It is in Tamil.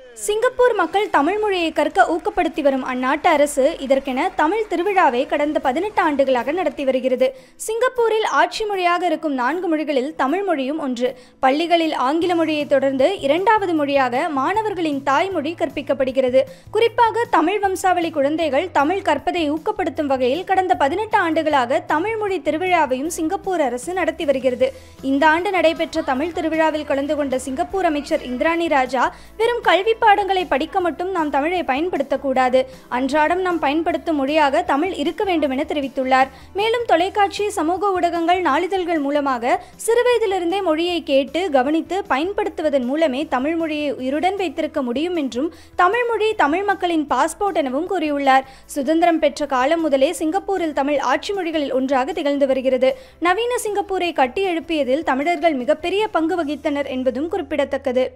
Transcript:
சிங்கப்பூர் மக்கள் தமிழ் மொழியை கற்க ஊக்கப்படுத்தி வரும் அந்நாட்டு அரசு இதற்கென தமிழ் திருவிழாவை கடந்த பதினெட்டு ஆண்டுகளாக நடத்தி வருகிறது சிங்கப்பூரில் ஆட்சி மொழியாக இருக்கும் நான்கு மொழிகளில் தமிழ் மொழியும் ஒன்று பள்ளிகளில் ஆங்கில மொழியை தொடர்ந்து இரண்டாவது மொழியாக மாணவர்களின் தாய்மொழி கற்பிக்கப்படுகிறது குறிப்பாக தமிழ் வம்சாவளி குழந்தைகள் தமிழ் கற்பதை ஊக்கப்படுத்தும் வகையில் கடந்த பதினெட்டு ஆண்டுகளாக தமிழ் மொழி திருவிழாவையும் சிங்கப்பூர் அரசு நடத்தி வருகிறது இந்த ஆண்டு நடைபெற்ற தமிழ் திருவிழாவில் கலந்து கொண்ட சிங்கப்பூர் அமைச்சர் இந்திராணி ராஜா வெறும் கல்வி பாடங்களை படிக்க மட்டும் நாம் தமிழை பயன்படுத்தக்கூடாது அன்றாடம் நாம் பயன்படுத்தும் மொழியாக தமிழ் இருக்க வேண்டும் என தெரிவித்துள்ளார் மேலும் தொலைக்காட்சி சமூக ஊடகங்கள் நாளிதழ்கள் மூலமாக சிறுவயதிலிருந்தே மொழியை கேட்டு கவனித்து பயன்படுத்துவதன் மூலமே தமிழ் மொழியை உயிருடன் வைத்திருக்க முடியும் என்றும் தமிழ் மொழி தமிழ் மக்களின் பாஸ்போர்ட் எனவும் கூறியுள்ளார் சுதந்திரம் பெற்ற காலம் முதலே சிங்கப்பூரில் தமிழ் ஆட்சி மொழிகளில் ஒன்றாக திகழ்ந்து வருகிறது நவீன சிங்கப்பூரை கட்டி எழுப்பியதில் தமிழர்கள் மிகப்பெரிய பங்கு வகித்தனர் என்பதும் குறிப்பிடத்தக்கது